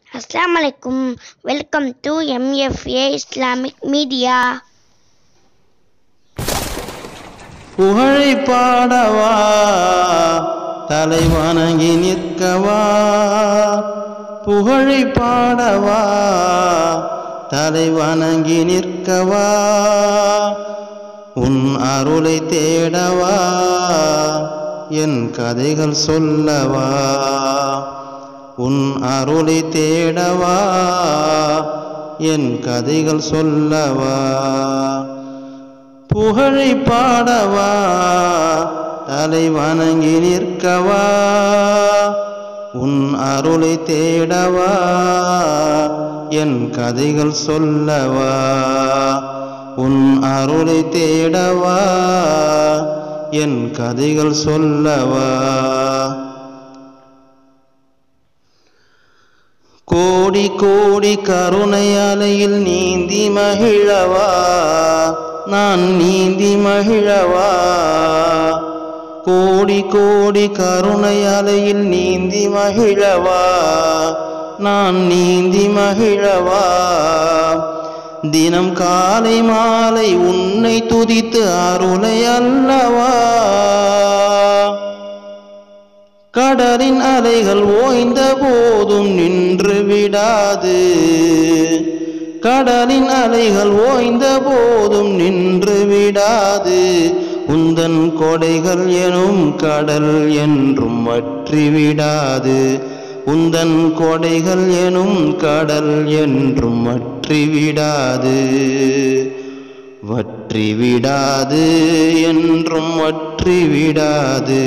அஸ்ஸலாமு அலைக்கும் welcome to MFA Islamic media புகழை பாடவா தலை வணங்கி நிற்கவா புகழை பாடவா தலை வணங்கி நிற்கவா உன் அருளை தேடவா என் கதைகள் சொல்லவா உன் அருளை தேடவா என் கதைகள் சொல்லவா புகழை பாடவா தலை வணங்கி நிற்கவா உன் அருளை தேடவா என் கதைகள் சொல்லவா உன் அருளை தேடவா என் கதைகள் சொல்லவா கோடி கோடி கருணை அலையில் நீந்தி மகிழவா நான் நீந்தி மகிழவா கோடி கோடி கருணை அலையில் நீந்தி மகிழவா நான் நீந்தி மகிழவா தினம் காலை மாலை உன்னை துதித்து அருளை அல்லவா கடலின் அலைகள் ஓய்ந்த போதும் நின்று விடாது கடலின் அலைகள் ஓய்ந்த போதும் நின்று விடாது உந்தன் கொடைகள் எனும் கடல் என்றும் வற்றி விடாது உந்தன் கொடைகள் எனும் கடல் என்றும் வற்றி விடாது வற்றி விடாது என்றும் வற்றி விடாது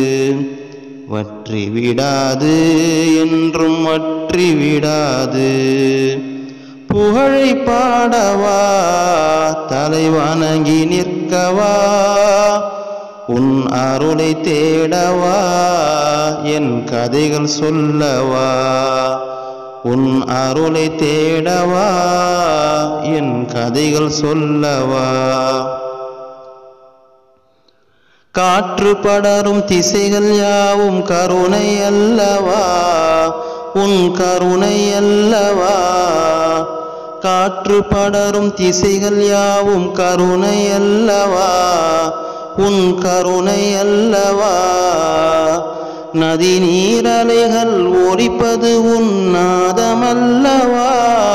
வற்றி விடாது என்றும் வற்றி விடாது புகழை பாடவா தலை வணங்கி நிற்கவா உன் அருளை தேடவா என் கதைகள் சொல்லவா உன் அருளை தேடவா என் கதைகள் சொல்லவா காற்று படரும் திசைகள் யாவும் கருணை அல்லவா உன் கருணை அல்லவா காற்று படரும் திசைகள் யாவும் கருணை அல்லவா உன் கருணை அல்லவா நதி நீரலைகள் ஒலிப்பது உன் நாதமல்லவா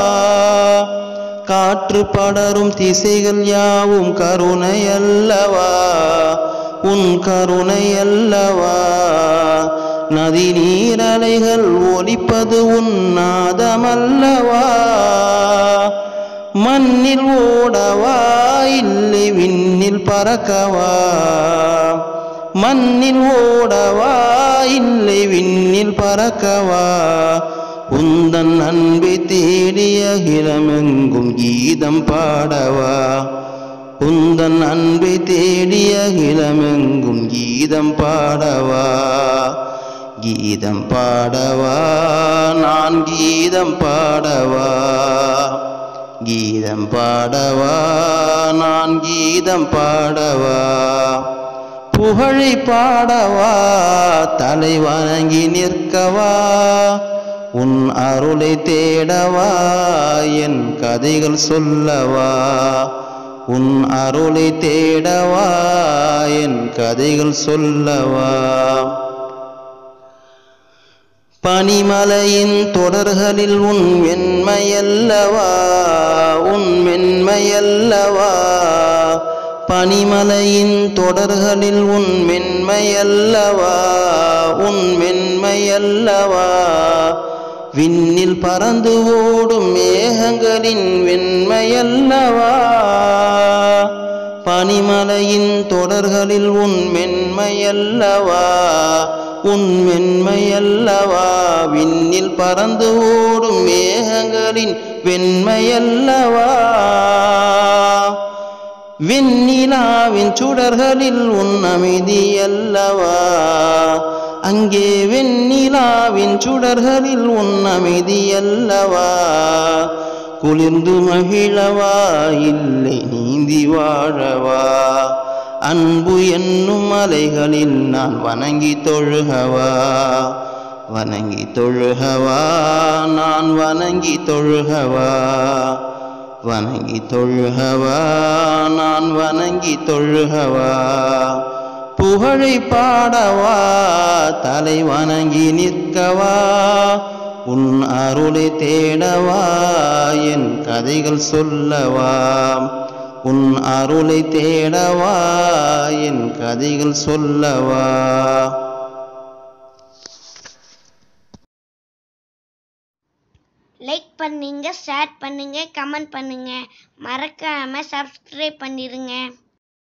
காற்று படரும் திசைகள் யாவும் கருணை அல்லவா உன் கருணை அல்லவா நதி நீரலைகள் ஒலிப்பது உன் நாதமல்லவா மண்ணில் ஓடவா இல்லை விண்ணில் பறக்கவா மண்ணில் ஓடவா இல்லை விண்ணில் பறக்கவா உந்தன் அன்பை தேடிய இளமெங்கும் கீதம் பாடவா உந்தன் அன்பை தேடிய இளமெங்கும் கீதம் பாடவா கீதம் பாடவா நான் கீதம் பாடவா கீதம் பாடவா நான் கீதம் பாடவா புகழை பாடவா தலை வணங்கி நிற்கவா உன் அருளை தேடவா என் கதைகள் சொல்லவா உன் அருளை தேடவா என் கதைகள் சொல்லவா பனிமலையின் தொடர்களில் உன் வெண்மையல்லவா உன் மென்மையல்லவா பனிமலையின் தொடர்களில் உன் மென்மையல்லவா உன் மென்மையல்லவா விண்ணில் பறந்து ஓடும் மேகங்களின் வெண்மையல்லவா பனிமலையின் தொடர்களில் உன் மென்மையல்லவா உன் மென்மையல்லவா விண்ணில் பறந்து ஓடும் மேகங்களின் வெண்மையல்லவா வெண்ணிலாவின் சுடர்களில் உன் அமைதியல்லவா அங்கே வெண்ணிலாவின் சுடர்களில் உன் அமைதியல்லவா குளிர்ந்து மகிழவா இல்லை நீந்தி வாழவா அன்பு என்னும் அலைகளில் நான் வணங்கி தொழுகவா வணங்கி தொழுகவா நான் வணங்கி தொழுகவா வணங்கி தொழுகவா நான் வணங்கி தொழுகவா புகழை பாடவா தலை வணங்கி நிற்கவா உன் அருளை தேடவா என் கதைகள் சொல்லவா உன் அருளை தேடவா என் கதைகள் சொல்லவா லைக் பண்ணுங்க ஷேர் பண்ணுங்க கமெண்ட் பண்ணுங்க மறக்காம சப்ஸ்கிரைப் பண்ணிருங்க